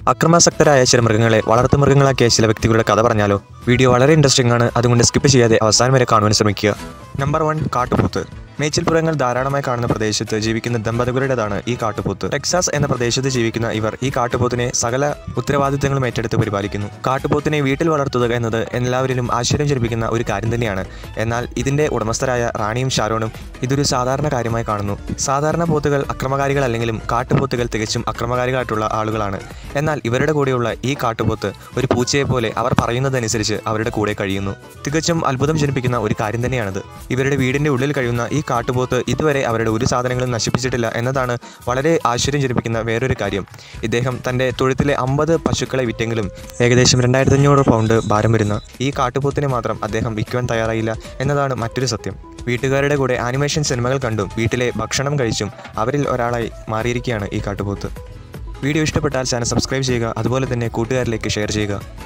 അക്രമാസക്തരായ ചില മൃഗങ്ങളെ വളർത്തുമൃഗങ്ങളാക്കിയ ചില വ്യക്തികളുടെ കഥ പറഞ്ഞാലോ വീഡിയോ വളരെ ഇൻട്രസ്റ്റിംഗ് ആണ് അതുകൊണ്ട് സ്കിപ്പ് ചെയ്യാതെ അവസാനം വരെ കാണുവാൻ ശ്രമിക്കുക നമ്പർ വൺ കാട്ടുപോത്ത് മേച്ചിൽപ്പുറങ്ങൾ ധാരാളമായി കാണുന്ന പ്രദേശത്ത് ജീവിക്കുന്ന ദമ്പതികളുടേതാണ് ഈ കാട്ടുപോത്ത് ടെക്സാസ് എന്ന പ്രദേശത്ത് ജീവിക്കുന്ന ഇവർ ഈ കാട്ടുപോത്തിനെ സകല ഉത്തരവാദിത്തങ്ങളും ഏറ്റെടുത്ത് പരിപാലിക്കുന്നു കാട്ടുപോത്തിനെ വീട്ടിൽ വളർത്തുക എന്നത് എല്ലാവരിലും ആശ്ചര്യം ജനിപ്പിക്കുന്ന ഒരു കാര്യം തന്നെയാണ് എന്നാൽ ഇതിന്റെ ഉടമസ്ഥരായ റാണിയും ഷാരോണും ഇതൊരു സാധാരണ കാര്യമായി കാണുന്നു സാധാരണ പോത്തുകൾ അക്രമകാരികളല്ലെങ്കിലും കാട്ടുപോത്തുകൾ തികച്ചും അക്രമകാരികളായിട്ടുള്ള ആളുകളാണ് എന്നാൽ ഇവരുടെ കൂടെയുള്ള ഈ കാട്ടുപോത്ത് ഒരു പൂച്ചയെ പോലെ അവർ പറയുന്നതനുസരിച്ച് അവരുടെ കൂടെ കഴിയുന്നു തികച്ചും അത്ഭുതം ജനിപ്പിക്കുന്ന ഒരു കാര്യം തന്നെയാണിത് ഇവരുടെ വീടിന്റെ ഉള്ളിൽ കഴിയുന്ന ഈ കാട്ടുപോത്ത് ഇതുവരെ അവരുടെ ഒരു സാധനങ്ങളും നശിപ്പിച്ചിട്ടില്ല എന്നതാണ് വളരെ ആശ്ചര്യം ജനിപ്പിക്കുന്ന വേറൊരു കാര്യം ഇദ്ദേഹം തൻ്റെ തൊഴുത്തിലെ അമ്പത് പശുക്കളെ വിറ്റെങ്കിലും ഏകദേശം രണ്ടായിരത്തി അഞ്ഞൂറ് പൗണ്ട് ഭാരം വരുന്ന ഈ കാട്ടുപോത്തിനെ മാത്രം അദ്ദേഹം വിൽക്കുവാൻ തയ്യാറായില്ല എന്നതാണ് മറ്റൊരു സത്യം വീട്ടുകാരുടെ കൂടെ ആനിമേഷൻ സിനിമകൾ കണ്ടും വീട്ടിലെ ഭക്ഷണം കഴിച്ചും അവരിൽ ഒരാളായി മാറിയിരിക്കുകയാണ് ഈ കാട്ടുപോത്ത് വീഡിയോ ഇഷ്ടപ്പെട്ടാൽ ചാനൽ സബ്സ്ക്രൈബ് ചെയ്യുക അതുപോലെ തന്നെ കൂട്ടുകാരിലേക്ക് ഷെയർ ചെയ്യുക